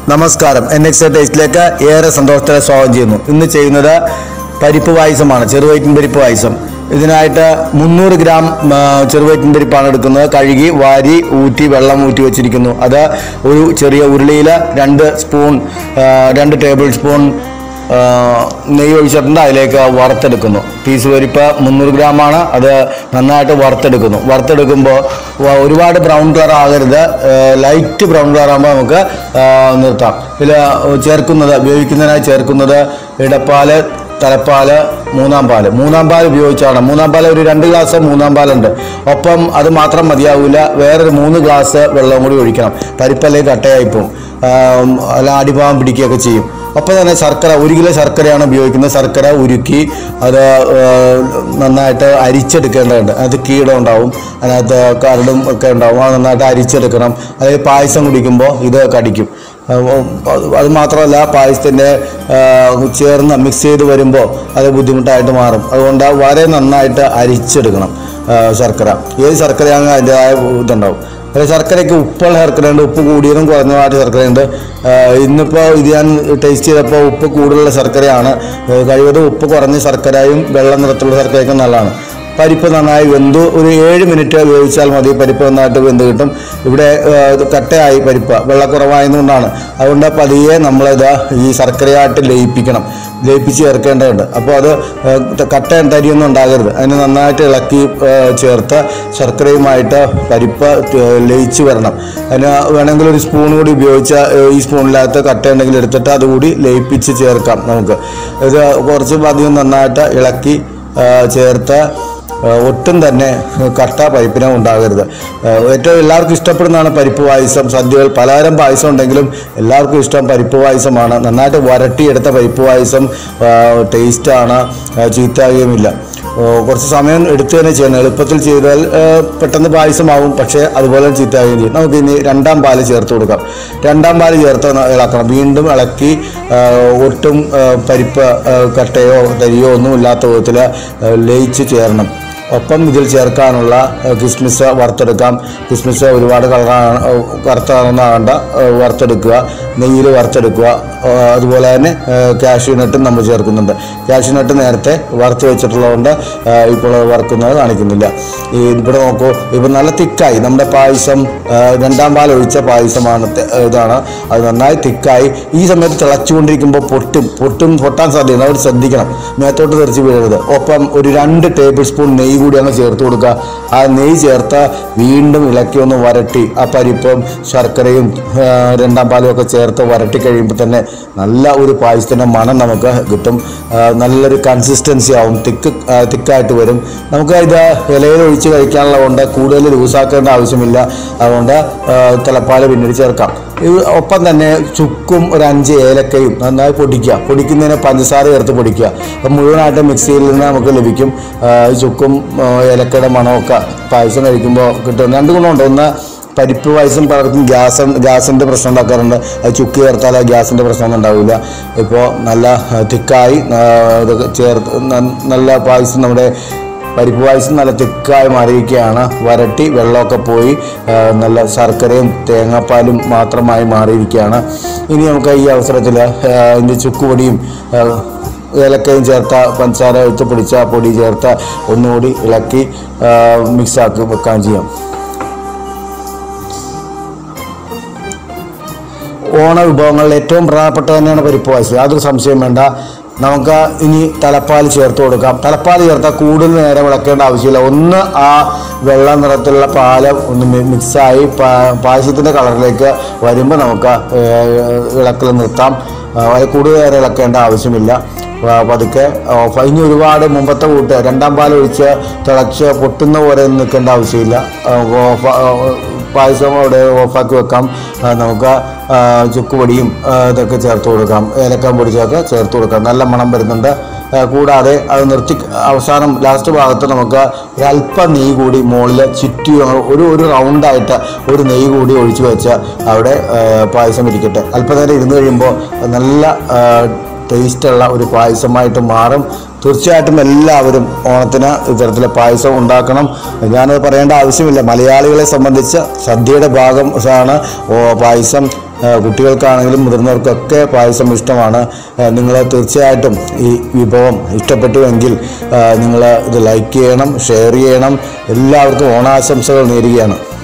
നമസ്കാരം N X ടേസ്റ്റിലേക്ക് ഏറെ സന്തോഷത്തോടെ സ്വാഗതം ചെയ്യുന്നു ഇന്ന് ചെയ്യുന്നത് പരിപ്പ് പായസമാണ് ചെറുവയറ്റിൻ പരിപ്പ് പായസം ഇതിനായിട്ട് മുന്നൂറ് ഗ്രാം ആ, ചെറുവയറ്റിൻ പരിപ്പാണ് എടുക്കുന്നത് കഴുകി വാരി ഊറ്റി വെള്ളം ഊറ്റി വെച്ചിരിക്കുന്നു അത് ഒരു ചെറിയ ഉരുളിയിൽ രണ്ട് സ്പൂൺ ആ, രണ്ട് ടേബിൾ സ്പൂൺ ആ, നെയ്യ് ഒഴിച്ചിട്ടുണ്ട് അതിലേക്ക് വറുത്തെടുക്കുന്നു പീസ് പരിപ്പ് മുന്നൂറ് ഗ്രാമാണ് അത് നന്നായിട്ട് വറുത്തെടുക്കുന്നു വറുത്തെടുക്കുമ്പോൾ വ- ഒരുപാട് ബ്രൗൺ കളർ ആകരുത് ആ, ലൈറ്റ് ബ്രൗൺ കളർ ആകുമ്പോൾ നമുക്ക് ആ, നിർത്താം ഇതിൽ ചേർക്കുന്നത് ഉപയോഗിക്കുന്നതിനായി ചേർക്കുന്നത് ഇടപ്പാല് തലപ്പാല് മൂന്നാം പാല് മൂന്നാം പാൽ ഉപയോഗിച്ചാണ് മൂന്നാം പാൽ ഒരു രണ്ട് ഗ്ലാസ് മൂന്നാം പാലുണ്ട് ഒപ്പം അത് മാത്രം മതിയാവില്ല വേറൊരു മൂന്ന് ഗ്ലാസ് വെള്ളം കൂടി ഒഴിക്കണം പരിപ്പല്ലേ കട്ടയായി പോകും ആം, അല്ല അടിഭാഗം പിടിക്കുകയൊക്കെ ചെയ്യും ഒപ്പം തന്നെ ശർക്കര ഒരു കിലോ ശർക്കരയാണ് ഉപയോഗിക്കുന്നത് ശർക്കര ഉരുക്കി അത് ആ, നന്നായിട്ട് അരിച്ചെടുക്കേണ്ടതുണ്ട് അതിനകത്ത് കീടം ഉണ്ടാവും അതിനകത്ത് കരടും ഒക്കെ ഉണ്ടാവും അത് നന്നായിട്ട് അരിച്ചെടുക്കണം അതായത് പായസം കുടിക്കുമ്പോൾ ഇത് കടിക്കും അത് അത് മാത്രമല്ല പായസത്തിൻ്റെ ചേർന്ന് മിക്സ് ചെയ്ത് വരുമ്പോൾ അത് ബുദ്ധിമുട്ടായിട്ട് മാറും അതുകൊണ്ട് വളരെ നന്നായിട്ട് അരിച്ചെടുക്കണം ആ, ശർക്കര ഏത് ശർക്കരയാണെങ്കിൽ അതിൻ്റെതായ ഇതുണ്ടാവും അത് ശർക്കരയ്ക്ക് ഉപ്പുള്ള ശർക്കരയുണ്ട് ഉപ്പ് കൂടിയതും കുറഞ്ഞതായിട്ട് ശർക്കരയുണ്ട് ആ, ഇന്നിപ്പോൾ ഇത് ഞാൻ ടേസ്റ്റ് ചെയ്തപ്പോൾ ഉപ്പ് കൂടുതലുള്ള ശർക്കരയാണ് ആ, കഴിവതും ഉപ്പ് കുറഞ്ഞ ശർക്കരയും വെള്ള നിറത്തിലുള്ള ശർക്കരയൊക്കെ നല്ലതാണ് പരിപ്പ് നന്നായി വെന്തു ഒരു ഏഴ് മിനിറ്റ് വേവിച്ചാൽ മതി പരിപ്പ് നന്നായിട്ട് വെന്ത് കിട്ടും ഇവിടെ ആ, ഇത് കട്ടയായി പരിപ്പ് വെള്ളക്കുറവായതുകൊണ്ടാണ് അതുകൊണ്ട് പതിയെ നമ്മളിത് ഈ ശർക്കരയായിട്ട് ലയിപ്പിക്കണം ലയിപ്പിച്ച് ചേർക്കേണ്ടതുണ്ട് അപ്പോൾ അത് ആ, കട്ട തരിയൊന്നും ഉണ്ടാകരുത് അതിന് നന്നായിട്ട് ഇളക്കി ആ, ചേർത്ത് ശർക്കരയുമായിട്ട് പരിപ്പ് ആ, ലയിച്ച് വരണം അതിന് വേണമെങ്കിൽ ഒരു സ്പൂൺ കൂടി ഉപയോഗിച്ച് ആ, ഈ സ്പൂണിനകത്ത് കട്ട ഉണ്ടെങ്കിൽ എടുത്തിട്ട് അതുകൂടി ലയിപ്പിച്ച് ചേർക്കാം നമുക്ക് ഇത് കുറച്ച് അധികം നന്നായിട്ട് ഇളക്കി ആ, ചേർത്ത് ആ, ഒട്ടും തന്നെ കട്ട പരിപ്പിന് ഉണ്ടാകരുത് ആ, ഏറ്റവും എല്ലാവർക്കും ഇഷ്ടപ്പെടുന്നതാണ് പരിപ്പ് പായസം സദ്യകൾ പലതരം പായസം ഉണ്ടെങ്കിലും എല്ലാവർക്കും ഇഷ്ടം പരിപ്പ് പായസമാണ് നന്നായിട്ട് വരട്ടിയെടുത്ത പരിപ്പ് പായസം ആ, ടേസ്റ്റാണ് ആ, ചീത്തയാകുകയുമില്ല ആ, കുറച്ച് സമയം എടുത്തു തന്നെ ചെയ്യണം എളുപ്പത്തിൽ ചെയ്താൽ ആ, പെട്ടെന്ന് പായസമാവും പക്ഷേ അതുപോലെ ചീത്തയാകുകയും ചെയ്യും നമുക്ക് ഇനി രണ്ടാം പാല് ചേർത്ത് കൊടുക്കാം രണ്ടാം പാല് ചേർത്ത് ന- ഇളക്കണം വീണ്ടും ഇളക്കി ആ, ഒട്ടും ആ, പരിപ്പ് ആ, കട്ടയോ തരിയോ ഒന്നും ഇല്ലാത്ത വിധത്തിൽ ആ, ലയിച്ച് ചേരണം ഒപ്പം ഇതിൽ ചേർക്കാനുള്ള ആ, കിസ്മിസ് വറുത്തെടുക്കാം കിസ്മിസ് ഒരുപാട് കളറാണ് കറുത്താണെന്നാകണ്ട വറുത്തെടുക്കുക നെയ്യിൽ വറുത്തെടുക്കുക ആ, അതുപോലെ തന്നെ കാഷ്യൂ നട്ടും നമ്മൾ ചേർക്കുന്നുണ്ട് കാഷ്യൂ നട്ട് നേരത്തെ വറുത്ത് വെച്ചിട്ടുള്ളതുകൊണ്ട് ആ, ഇപ്പോൾ അത് വറുക്കുന്നത് കാണിക്കുന്നില്ല ഈ ഇവിടെ നോക്കൂ ഇപ്പം നല്ല തിക്കായി നമ്മുടെ പായസം ആ, രണ്ടാം പാൽ ഒഴിച്ച പായസമാണ് തെ- ഇതാണ് അത് നന്നായി തിക്കായി ഈ സമയത്ത് തിളച്ചുകൊണ്ടിരിക്കുമ്പോൾ പൊട്ടും പൊട്ടും പൊട്ടാൻ സാധ്യതയുണ്ട് അവർ ശ്രദ്ധിക്കണം മേത്തോട്ട് തെറിച്ച് വീഴരുത് ഒപ്പം ഒരു രണ്ട് ടേബിൾ സ്പൂൺ നെയ്യ് കൂടി അങ്ങ് ചേർത്ത് കൊടുക്കുക ആ നെയ്യ് ചേർത്ത് വീണ്ടും ഇളക്കി ഒന്ന് വരട്ടി ആ പരിപ്പും ശർക്കരയും ആ, രണ്ടാം പാലും ഒക്കെ ചേർത്ത് വരട്ടി കഴിയുമ്പോൾ തന്നെ നല്ല ഒരു പായസത്തിൻ്റെ മണം നമുക്ക് കിട്ടും ആ, നല്ലൊരു കൺസിസ്റ്റൻസി ആവും തിക്ക് ആ, തിക്കായിട്ട് വരും നമുക്ക് ഇത് ഇലയിൽ ഒഴിച്ച് കഴിക്കാനുള്ളതുകൊണ്ട് കൂടുതൽ ലൂസാക്കേണ്ട ആവശ്യമില്ല അതുകൊണ്ട് ആ, തിളപ്പാൽ പിന്നീട് ചേർക്കാം ഇത് ഒപ്പം തന്നെ ചുക്കും ഒരു അഞ്ച് ഏലക്കയും നന്നായി പൊടിക്കുക പൊടിക്കുന്നതിന് പഞ്ചസാര ചേർത്ത് പൊടിക്കുക അപ്പം മുഴുവനായിട്ട് മിക്സിയിൽ നിന്ന് നമുക്ക് ലഭിക്കും ആ, ഈ ചുക്കും ആ, ഏലക്കയുടെ മണമൊക്കെ പായസം കഴിക്കുമ്പോൾ കിട്ടും രണ്ട് ഗുണമുണ്ട് ഒന്ന് പരിപ്പ് പായസം പലർക്കും ഗ്യാസ് ഗ്യാസിൻ്റെ പ്രശ്നം ഉണ്ടാക്കാറുണ്ട് അത് ചുക്ക് ചേർത്താൽ ആ ഗ്യാസിൻ്റെ പ്രശ്നമൊന്നും ഉണ്ടാവില്ല ഇപ്പോൾ നല്ല ആ, തിക്കായി ആ, ഇതൊക്കെ ചേർത്ത് ന- നല്ല പായസം നമ്മുടെ പരിപ്പ് പായസം നല്ല തിക്കായി മാറിയിരിക്കുകയാണ് വരട്ടി വെള്ളമൊക്കെ പോയി ആ, നല്ല ശർക്കരയും തേങ്ങാപ്പാലും മാത്രമായി മാറിയിരിക്കുകയാണ് ഇനി നമുക്ക് ഈ അവസരത്തിൽ ഇതിൻ്റെ ചുക്കുപൊടിയും ആ, ഏലക്കയും ചേർത്ത പഞ്ചസാര എടുത്ത് പിടിച്ച പൊടി ചേർത്ത് ഒന്നുകൂടി ഇളക്കി ആ, മിക്സാക്കി വെക്കാൻ ചെയ്യാം ഓണ വിഭവങ്ങളിൽ ഏറ്റവും പ്രധാനപ്പെട്ട തന്നെയാണ് പരിപ്പ് പായസം യാതൊരു സംശയം വേണ്ട നമുക്ക് ഇനി തലപ്പാൽ ചേർത്ത് കൊടുക്കാം തലപ്പാൽ ചേർത്താൽ കൂടുതൽ നേരം ഇളക്കേണ്ട ആവശ്യമില്ല ഒന്ന് ആ വെള്ള നിറത്തിലുള്ള പാല് ഒന്ന് മി- മിക്സായി പാ- പായസത്തിൻ്റെ കളറിലേക്ക് വരുമ്പോൾ നമുക്ക് ഏഹ്, ഇളക്കൽ നിർത്താം ആ, അത് കൂടുതൽ നേരം ഇളക്കേണ്ട ആവശ്യമില്ല ആ, പതുക്കെ ഓഫ് ഇനി ഒരുപാട് മുമ്പത്തെ കൂട്ട് രണ്ടാം പാൽ ഒഴിച്ച് തിളച്ച് പൊട്ടുന്ന പോലെ ഒന്നും നിൽക്കേണ്ട ആവശ്യമില്ല ആ, ഓഫ് ആ, പായസം അവിടെ ഓഫാക്കി വെക്കാം ആ, നമുക്ക് ആ, ചുക്കുപൊടിയും ആ, ഇതൊക്കെ ചേർത്ത് കൊടുക്കാം ഏലക്കം പൊടിച്ചൊക്കെ ചേർത്ത് കൊടുക്കാം നല്ല മണം വരുന്നുണ്ട് ആ, കൂടാതെ അത് നിർത്തി അവസാനം ലാസ്റ്റ് ഭാഗത്ത് നമുക്ക് ഒരല്പം നെയ്യ് കൂടി മുകളിൽ ചുറ്റി ഒരു ഒരു റൗണ്ടായിട്ട് ഒരു നെയ്യ് കൂടി ഒഴിച്ച് വെച്ച് അവിടെ ആ, പായസം ഇരിക്കട്ടെ അല്പനേരം ഇരുന്ന് കഴിയുമ്പോൾ നല്ല ആ, ടേസ്റ്റുള്ള ഒരു പായസമായിട്ട് മാറും തീർച്ചയായിട്ടും എല്ലാവരും ഓണത്തിന് ഇത്തരത്തിലെ പായസം ഉണ്ടാക്കണം ഞാനത് പറയേണ്ട ആവശ്യമില്ല മലയാളികളെ സംബന്ധിച്ച് സദ്യയുടെ ഭാഗം ആണ് ഓ പായസം കുട്ടികൾക്കാണെങ്കിലും മുതിർന്നവർക്കൊക്കെ പായസം ഇഷ്ടമാണ് നിങ്ങൾ തീർച്ചയായിട്ടും ഈ വിഭവം ഇഷ്ടപ്പെട്ടുവെങ്കിൽ നിങ്ങൾ ഇത് ലൈക്ക് ചെയ്യണം ഷെയർ ചെയ്യണം എല്ലാവർക്കും ഓണാശംസകൾ നേരുകയാണ്